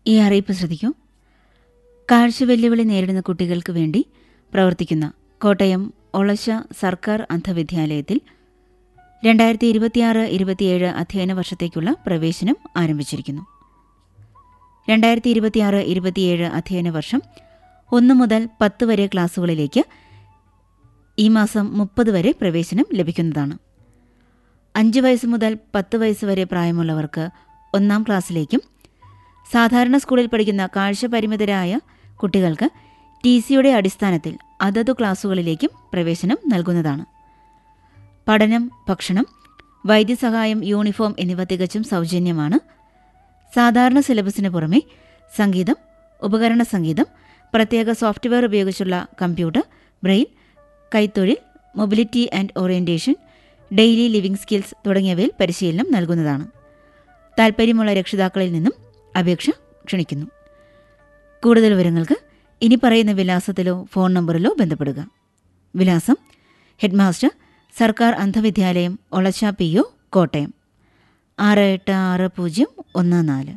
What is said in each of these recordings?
ഈ അറിയിപ്പ് ശ്രദ്ധിക്കൂ കാഴ്ച വെല്ലുവിളി നേരിടുന്ന കുട്ടികൾക്ക് വേണ്ടി പ്രവർത്തിക്കുന്ന കോട്ടയം ഒളശ സർക്കാർ അന്ധവിദ്യാലയത്തിൽ രണ്ടായിരത്തി ഇരുപത്തിയാറ് ഇരുപത്തിയേഴ് അധ്യയന വർഷത്തേക്കുള്ള പ്രവേശനം ആരംഭിച്ചിരിക്കുന്നു രണ്ടായിരത്തി ഇരുപത്തിയാറ് ഇരുപത്തിയേഴ് അധ്യയന വർഷം ഒന്ന് മുതൽ പത്ത് വരെ ക്ലാസുകളിലേക്ക് ഈ മാസം മുപ്പത് വരെ പ്രവേശനം ലഭിക്കുന്നതാണ് അഞ്ച് വയസ്സ് മുതൽ പത്ത് വയസ്സ് വരെ പ്രായമുള്ളവർക്ക് ഒന്നാം ക്ലാസ്സിലേക്കും സാധാരണ സ്കൂളിൽ പഠിക്കുന്ന കാഴ്ച പരിമിതരായ കുട്ടികൾക്ക് ടി സിയുടെ അടിസ്ഥാനത്തിൽ അതതു ക്ലാസുകളിലേക്കും പ്രവേശനം നൽകുന്നതാണ് പഠനം ഭക്ഷണം വൈദ്യസഹായം യൂണിഫോം എന്നിവ തികച്ചും സൗജന്യമാണ് സാധാരണ സിലബസിന് പുറമെ സംഗീതം ഉപകരണ സംഗീതം പ്രത്യേക സോഫ്റ്റ്വെയർ ഉപയോഗിച്ചുള്ള കമ്പ്യൂട്ടർ ബ്രെയിൻ കൈത്തൊഴിൽ mobility and orientation daily living skills തുടങ്ങിയവയിൽ പരിശീലനം നൽകുന്നതാണ് താൽപ്പര്യമുള്ള രക്ഷിതാക്കളിൽ നിന്നും അപേക്ഷ ക്ഷണിക്കുന്നു കൂടുതൽ വിവരങ്ങൾക്ക് ഇനി പറയുന്ന വിലാസത്തിലോ ഫോൺ നമ്പറിലോ ബന്ധപ്പെടുക വിലാസം ഹെഡ്മാസ്റ്റർ സർക്കാർ അന്ധവിദ്യാലയം ഒളച്ച പി ഒ കോട്ടയം ആറ് എട്ട് ആറ് പൂജ്യം ഒന്ന് നാല്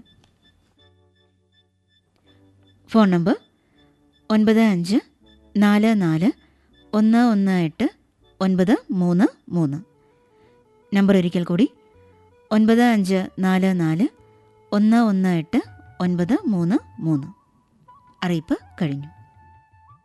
ഫോൺ നമ്പർ ഒൻപത് അഞ്ച് നാല് നാല് ഒന്ന് ഒന്ന് എട്ട് ഒൻപത് മൂന്ന് മൂന്ന് നമ്പർ ഒരിക്കൽ കൂടി ഒൻപത് അഞ്ച് നാല് നാല് ഒന്ന് ഒന്ന് എട്ട് ഒൻപത് മൂന്ന് മൂന്ന് അറിയിപ്പ് കഴിഞ്ഞു